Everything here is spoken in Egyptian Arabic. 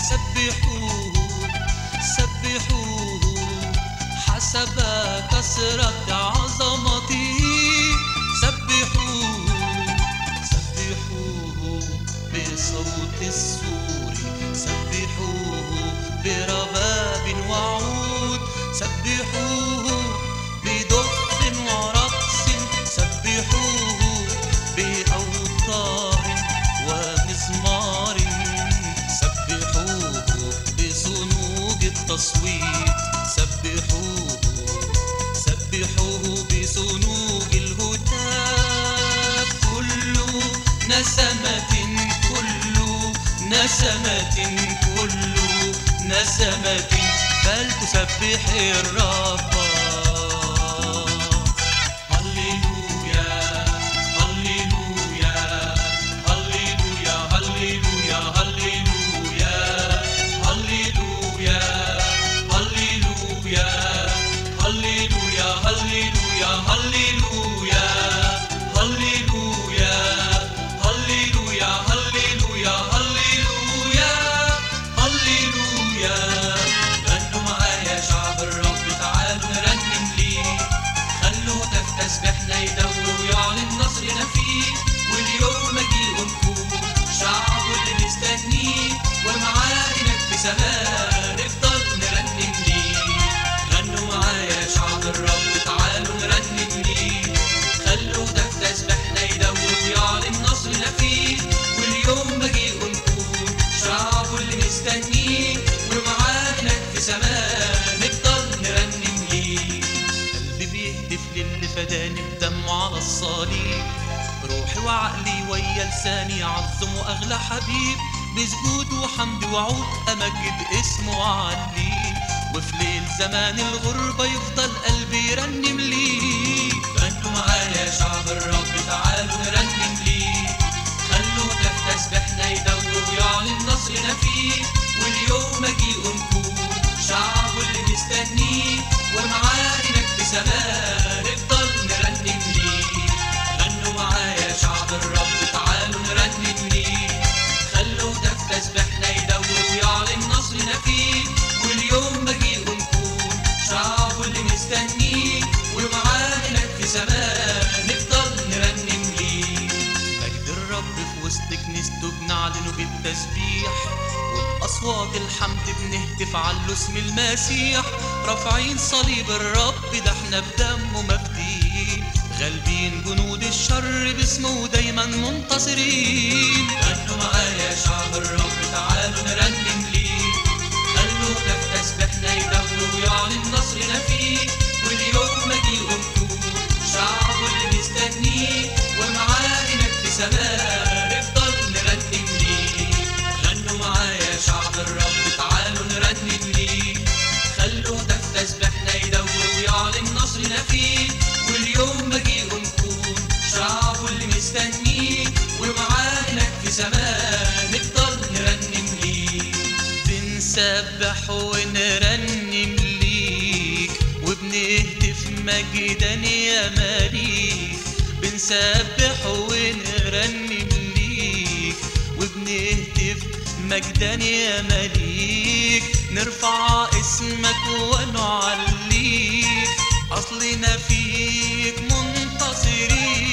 سبحوه سبحوه حسب كثرة عظمته سبحوه سبحوه بصوت السور سبحوه برباب وعود سبحوه بدف ورقص سبحوه بأوتار ومزمار سبحوه بصنوج التصويت سبحوه سبحوه بصنوج الهتاف كل نسمة كل نسمة كل نسمة فلتسبح الرب هللويا هللويا هللويا هللويا هللويا هللويا هللويا هللويا هللويا هللويا هللويا هللويا هللويا هللويا هللويا غنوا معايا شعب الرب تعالوا نرنم ليه خلوا هتف تسبيحنا يدور ويعلن نصرنا فيه واليوم مجيء نكون شعب اللي مستنيه ومعاه هناك في سماء نفضل نرنم ليه غنوا معايا شعب الرب تعالوا نرنم ليه خلوا هتف تسبيحنا يدور ويعلن نصرنا فيه واليوم مجيء نكون شعب اللي مستنيه ومعاه هناك في سماء نفضل نرنم ليه قلبي بيهتف للي فداني بدمه على الصليب روحي وعقلي ويا لساني عظم واغلى حبيب بسجود وحمد وعود امجد اسمه وعليه وفي ليل زمان الغربة يفضل قلبي يرنم ليه غنوا معايا يا شعب الرب تعالوا نرنم ليه خلوا هتف تسبيحنا يدور ويعلن نصرنا فيه واليوم مجيء نكون شعب اللي مستنيه ومعاه هناك في سماء نفضل نرنم ليه غنوا معايا يا شعب الرب تعالوا نرنم ليه خلوا هتف تسبيحنا يدور ويعلن نصرنا فيه واليوم مجيء نكون شعب اللي مستنيه ومعاه هناك في سماء نفضل نرنم ليه مجد الرب في وسط كنيسته بنعلنه بالتسبيح وبأصوات الحمد بنهتف على اسم المسيح رافعين صليب الرب ده احنا بدمه مفديه غالبين جنود الشر باسمه دايما منتصرين غنوا معايا يا شعب الرب تعالوا نرنم ليه خلوا كف تسبيحنا يدور ويعلن نصرنا فيه واليوم مجيء نكون شعب اللي مستنيه ومعاه هناك في سماء نفضل نرنم ليه غنوا معايا يا شعب الرب تعالوا نرنم ليه خلوا هتف تسبيحنا يدور ويعلن نصرنا فيه واليوم مجيء نكون شعب اللي مستنيه ومعاه هناك في سماء نفضل نرنم ليه بنسبح ونرنم ليك وبنهتف مجدا يا مليك بنسبح ونرنم ليك وبنهتف مجدا يا مليك نرفع اسمك ونعليك أصلنا فيك منتصرين